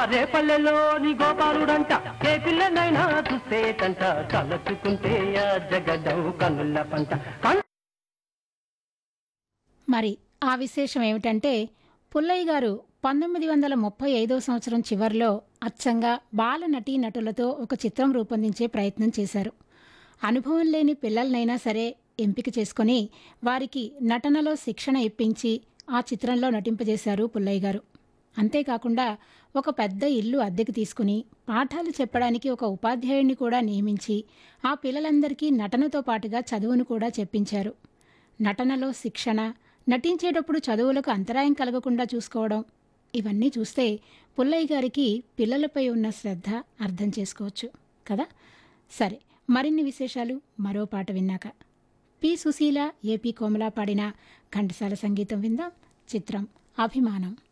రేపల్లెలోని గోపాలుడంట ఏ పిల్లనైనా చూసేటంట తలచుకుంటే ఆ జగడం కన్నుల పంట కన్ మరి ఆ విశేషం ఏమిటంటే పుల్లయ్య గారు పంతొమ్మిది వందల ముప్పై ఐదో సంవత్సరం చివరిలో అచ్చంగా బాల నటీ నటులతో ఒక చిత్రం రూపొందించే ప్రయత్నం చేశారు అనుభవం లేని పిల్లలనైనా సరే ఎంపిక చేసుకొని వారికి నటనలో శిక్షణ ఇప్పించి ఆ చిత్రంలో నటింపజేశారు పుల్లయ్య గారు అంతేకాకుండా ఒక పెద్ద ఇల్లు అద్దెకు తీసుకుని పాఠాలు చెప్పడానికి ఒక ఉపాధ్యాయుడిని కూడా నియమించి ఆ పిల్లలందరికీ నటనతో పాటుగా చదువును కూడా చెప్పించారు నటనలో శిక్షణ నటించేటప్పుడు చదువులకు అంతరాయం కలగకుండా చూసుకోవడం ఇవన్నీ చూస్తే పుల్లయ్య గారికి పిల్లలపై ఉన్న శ్రద్ధ అర్థం చేసుకోవచ్చు కదా సరే మరిన్ని విశేషాలు మరో పాట విన్నాక పి సుశీల ఏపీ కోమల పాడిన ఘంటసాల సంగీతం విందాం చిత్రం అభిమానం